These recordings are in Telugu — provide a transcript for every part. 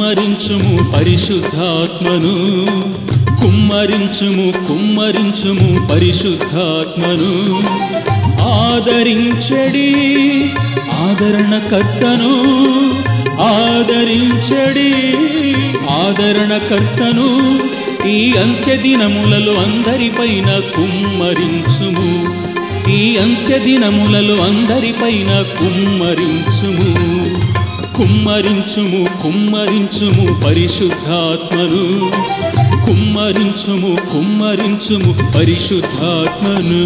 కుమ్మరించుము పరిశుద్ధాత్మను కుమ్మరించుము కుమ్మరించుము పరిశుద్ధాత్మను ఆదరించడి ఆదరణకర్తను ఆదరించడి ఆదరణకర్తను ఈ అంత్య దినములలో అందరిపైన కుమ్మరించుము ఈ అంత్య దినములలో అందరిపైన కుమ్మరించుము కుమ్మరించుము కుమ్మరించుము పరిశుద్ధాత్మను కుమ్మరించుము కుమ్మరించుము పరిశుద్ధాత్మను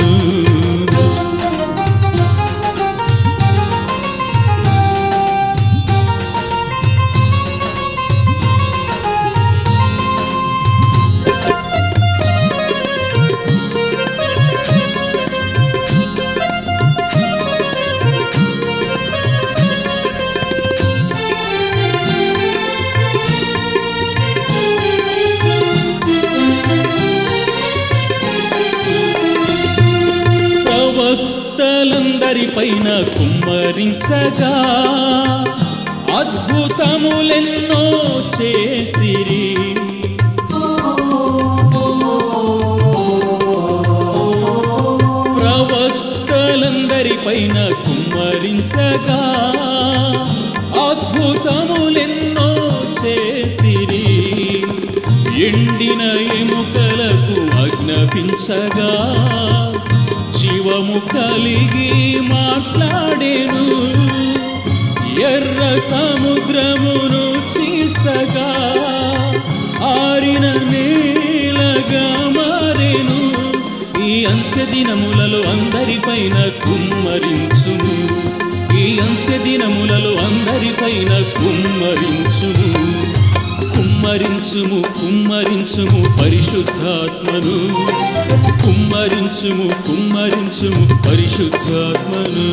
ప్రవక్తలందరిపైన కుమ్మరించగా అద్భుతములెన్నో చేసిరి ప్రవక్తలందరిపైన కుమ్మరించగా అద్భుతములెన్నో చేసిరి ఎండిన ఎముకలకు అజ్ఞపించగా జీవము కలిగి మాట్లాడేను ఎర్ర సముద్రమును చీల్చగా ఆరిన నేలగా మారేను ఈ అంత్య దినములలో అందరిపైన కుమ్మరించుము ఈ అంత్య దినములలో అందరిపైన కుమ్మరించుము కుమ్మరించుము కుమ్మరించుము పరిశుద్ధాత్మను కుమ్మరించుము కుమ్మరించుము పరిశుద్ధాత్మను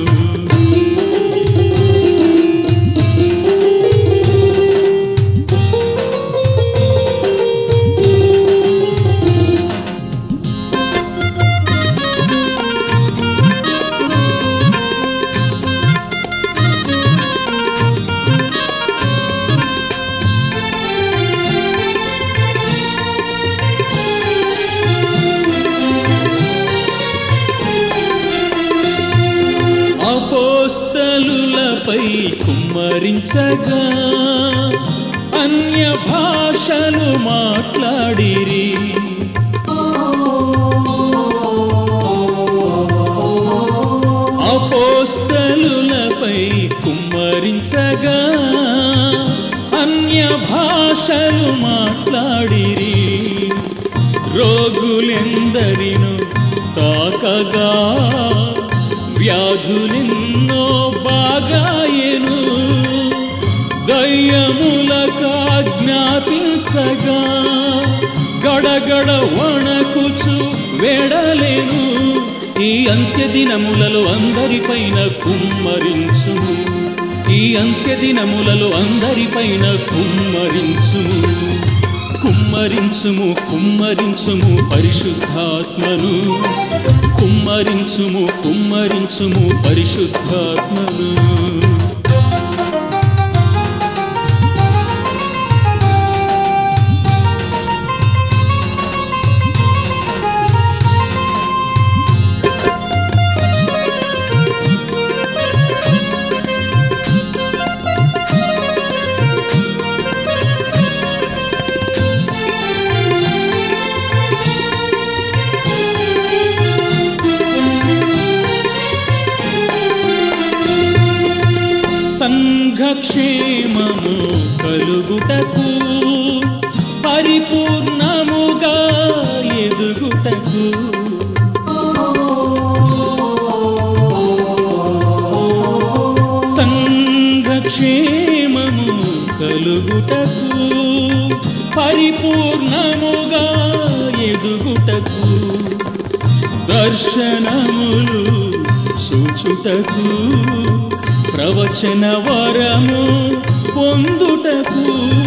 అపోస్తలులపై కుమ్మరించగా అన్య భాషలు మాట్లాడిరి అపోస్తలులపై కుమ్మరించగా అన్య భాషలు మాట్లాడిరి రోగులెందరిను తాకగా వ్యాధులెన్నో బాగాయెను దయ్యములకు జ్ఞాపించగా గడగడ వణకుచు వెడలేను ఈ అంత్య దినములలో అందరిపైన కుమ్మరించుము ఈ అంత్య దినములలో అందరిపైన కుమ్మరించుము కుమ్మరించుము కుమ్మరించుము పరిశుద్ధాత్మను కుమ్మరించుము కుమ్మరించుము పరిశుద్ధాత్మను సంఘక్షేమము కలుగుటకు పరిపూర్ణముగా ఎదుగుటకు సంఘక్షేమము కలుగుటకు పరిపూర్ణముగా ఎదుగుటకు దర్శనములు సూచుటకు ప్రవచన వరము పొందుటకు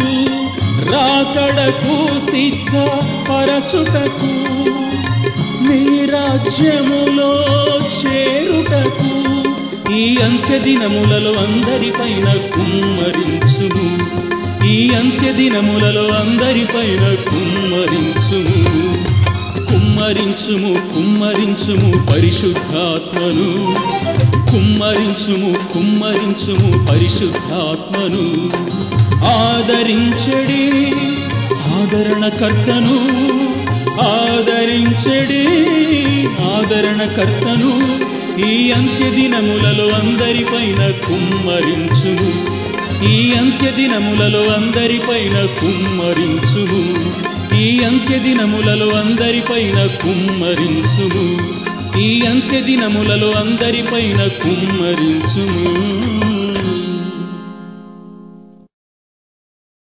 రాకడకు సిద్ధ పరచుటకు నీ రాజ్యములో చేరుటకు ఈ అంత్య దినములలో అందరిపైన కుమ్మరించుము ఈ ఈ అంత్య దినములలో అందరిపైన కుమ్మరించుము కుమ్మరించుము కుమ్మరించుము పరిశుద్ధాత్మను కుమ్మరించుము కుమ్మరించుము పరిశుద్ధాత్మను ఆదరించడి ఆదరణకర్తను ఆదరించడి ఆదరణకర్తను ఈ అంత్య దినములలో అందరిపైన కుమ్మరించుము ఈ అంత్య దినములలో అందరిపైన కుమ్మరించుము ఈ అంత్య దినములలో అందరిపైన కుమ్మరించుము ఈ అంత్య దినములలో అందరిపైన కుమ్మరించుము